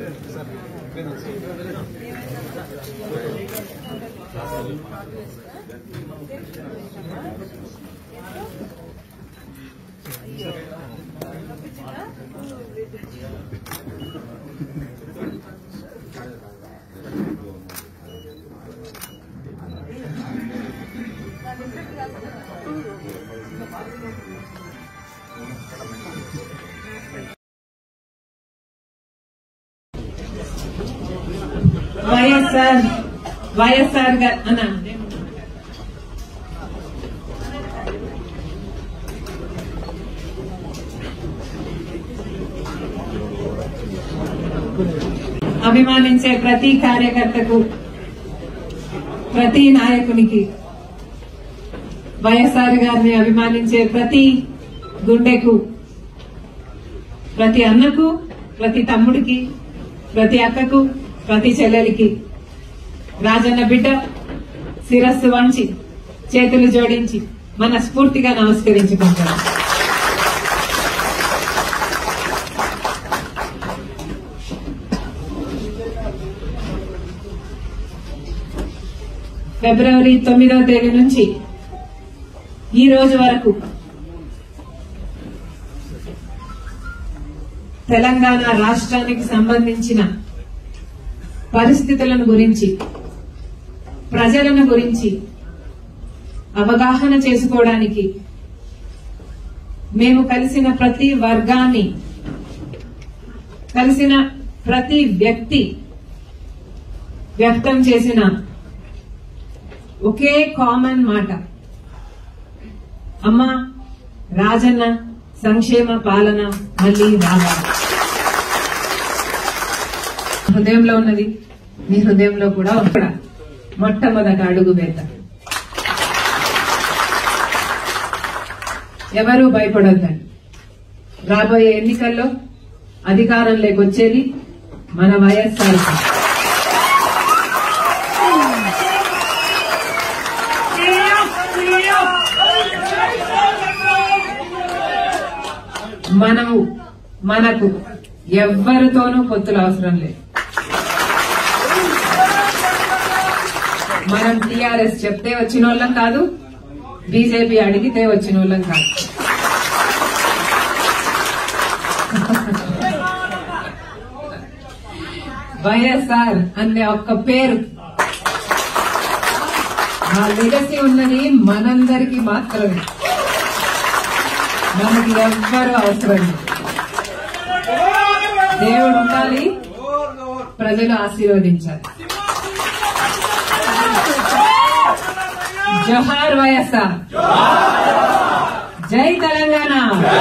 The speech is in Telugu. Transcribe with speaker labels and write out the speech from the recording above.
Speaker 1: వైఎస్ఆర్ వైఎస్ఆర్ గారు అన్న అభిమానించే ప్రతి కార్యకర్తకు ప్రతి నాయకునికి వైఎస్ఆర్ గారిని అభిమానించే ప్రతి గుండెకు ప్రతి అన్నకు ప్రతి తమ్ముడికి ప్రతి అక్కకు ప్రతి చెల్లెలికి రాజన్న బిడ్డ శిరస్సు వంచి చేతులు జోడించి మనస్ఫూర్తిగా నమస్కరించుకుంటాం ఫిబ్రవరి తొమ్మిదవ తేదీ నుంచి ఈ రోజు వరకు తెలంగాణ రాష్ట్రానికి సంబంధించిన పరిస్థితులను గురించి ప్రజలను గురించి అవగాహన చేసుకోవడానికి మేము కలిసిన ప్రతి వర్గాన్ని కలిసిన ప్రతి వ్యక్తి వ్యక్తం చేసిన ఒకే కామన్ మాట అమ్మా రాజన్న సంక్షేమ పాలన మళ్ళీ రావాలి హృదయంలో ఉన్నది మీ హృదయంలో కూడా ఇక్కడ మొట్టమొదట అడుగు వేత ఎవరూ భయపడొద్దండి రాబోయే ఎన్నికల్లో అధికారంలోకి వచ్చేది మన వైఎస్ఆర్ మనము మనకు ఎవ్వరితోనూ పొత్తులు అవసరం లేదు మనం టీఆర్ఎస్ చెప్తే వచ్చిన వాళ్ళం కాదు బీజేపీ అడిగితే వచ్చిన వాళ్ళం కాదు వైఎస్ఆర్ అనే ఒక్క పేరు ఆ లెగసీ ఉన్నది మనందరికీ మాత్రమే మనకి ఎవ్వరూ అవసరం లేదు దేవుడు ఉండాలి ప్రజలు ఆశీర్వదించాలి జోహార్ వైఎస్ఆర్ జై తెలంగాణ